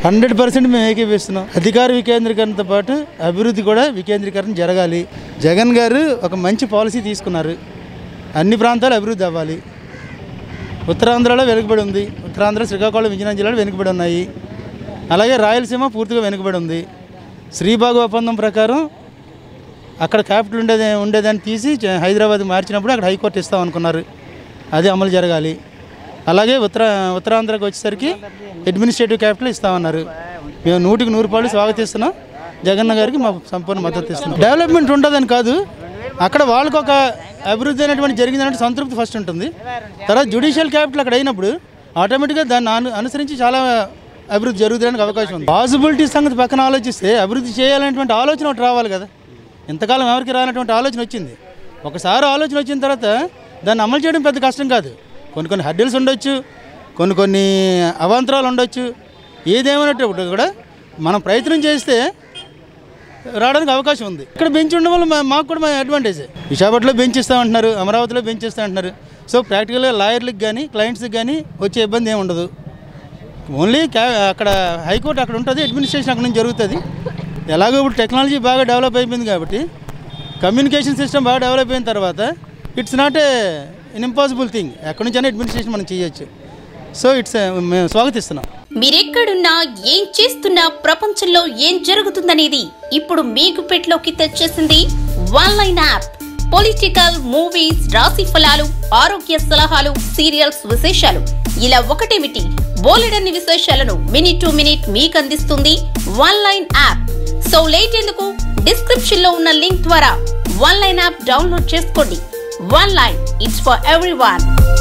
hundred percent మేము ఏకీపిస్తున్నాం అధికార వికేంద్రీకరణతో పాటు అభివృద్ధి కూడా వికేంద్రీకరణ జరగాలి జగన్ గారు ఒక మంచి పాలసీ తీసుకున్నారు అన్ని ప్రాంతాలు అభివృద్ధి అవ్వాలి ఉత్తరాంధ్రలో వెనుకబడి ఉంది ఉత్తరాంధ్ర శ్రీకాకుళం విజయనగరం జిల్లాలు వెనుకబడి ఉన్నాయి అలాగే రాయలసీమ పూర్తిగా వెనుకబడి ఉంది శ్రీబాగు ఒప్పందం ప్రకారం అక్కడ క్యాపిటల్ ఉండేది ఉండేదాన్ని తీసి చ- హైదరాబాద్ మార్చినప్పుడు అక్కడ హైకోర్టు ఇస్తాం అనుకున్నారు అది అమలు జరగాలి అలాగే ఉత్తర ఉత్తరాంధ్రకు వచ్చేసరికి అడ్మినిస్ట్రేటివ్ క్యాపిటల్ ఇస్తామన్నారు మేము నూటికి నూరు రూపాయలు స్వాగతిస్తున్నాం జగన్న గారికి మా సంపూర్ణ మద్దతు ఇస్తున్నాం డెవలప్మెంట్ ఉండదని కాదు అక్కడ వాళ్ళకు ఒక అభివృద్ధి అనేటువంటి జరిగిందంటే సంతృప్తి ఫస్ట్ ఉంటుంది తర్వాత జ్యుడిషియల్ క్యాపిటల్ అక్కడ అయినప్పుడు ఆటోమేటిక్గా దాన్ని అను అనుసరించి చాలా అభివృద్ధి జరుగుతుందడానికి అవకాశం ఉంది పాసిబిలిటీ సంగతి పక్కన ఆలోచిస్తే అభివృద్ధి చేయాలనేటువంటి ఆలోచన ఒకటి రావాలి కదా ఇంతకాలం ఎవరికి రానటువంటి ఆలోచన వచ్చింది ఒకసారి ఆలోచన వచ్చిన తర్వాత దాన్ని అమలు చేయడం పెద్ద కష్టం కాదు కొన్ని కొన్ని హడ్డిల్స్ ఉండొచ్చు కొన్ని కొన్ని అవాంతరాలు ఉండొచ్చు ఏదేమైనప్పుడు కూడా మనం ప్రయత్నం చేస్తే రావడానికి అవకాశం ఉంది ఇక్కడ బెంచ్ ఉండడం వల్ల మా- మాకు కూడా మా అడ్వాంటేజ్ విశాఖపట్నంలో బెంచ్ ఇస్తామంటున్నారు అమరావతిలో బెంచ్ ఇస్తామంటున్నారు సో ప్రాక్టికల్గా లాయర్లకు కానీ క్లయింట్స్కి కానీ వచ్చే ఇబ్బంది ఏమి ఉండదు ఓన్లీ క్యా అక్కడ హైకోర్టు అక్కడ ఉంటుంది అడ్మినిస్ట్రేషన్ అక్కడ నుంచి జరుగుతుంది ఎలాగో ఇప్పుడు టెక్నాలజీ బాగా డెవలప్ అయిపోయింది కాబట్టి కమ్యూనికేషన్ సిస్టమ్ బాగా డెవలప్ అయిన తర్వాత it's not a in impossible thing ఎక్కడి నుంచైనా అడ్మినిస్ట్రేషన్ మనం చేయొచ్చు సో ఇట్స్ మేము స్వాగతిస్తున్నాం మీరెక్కడున్నా ఏం చేస్తున్నా ప్రపంచంలో ఏం జరుగుతుందనేది ఇప్పుడు మీకు పెట్లోకి తెచ్చేసింది one line app political movies రాశి ఫలాలు ఆరోగ్య సలహాలు సీరియల్స్ విశేషాలు ఇలా ఒకటేమిటి బోలెడన్ని విశేషాలను మినిట్ టు మినిట్ మీకు అందిస్తుంది one line app so late ఎందుకు డిస్క్రిప్షన్ లో ఉన్న లింక్ ద్వారా వన్ లైన్ యాప్ డౌన్లోడ్ చేసుకోండి one line it's for every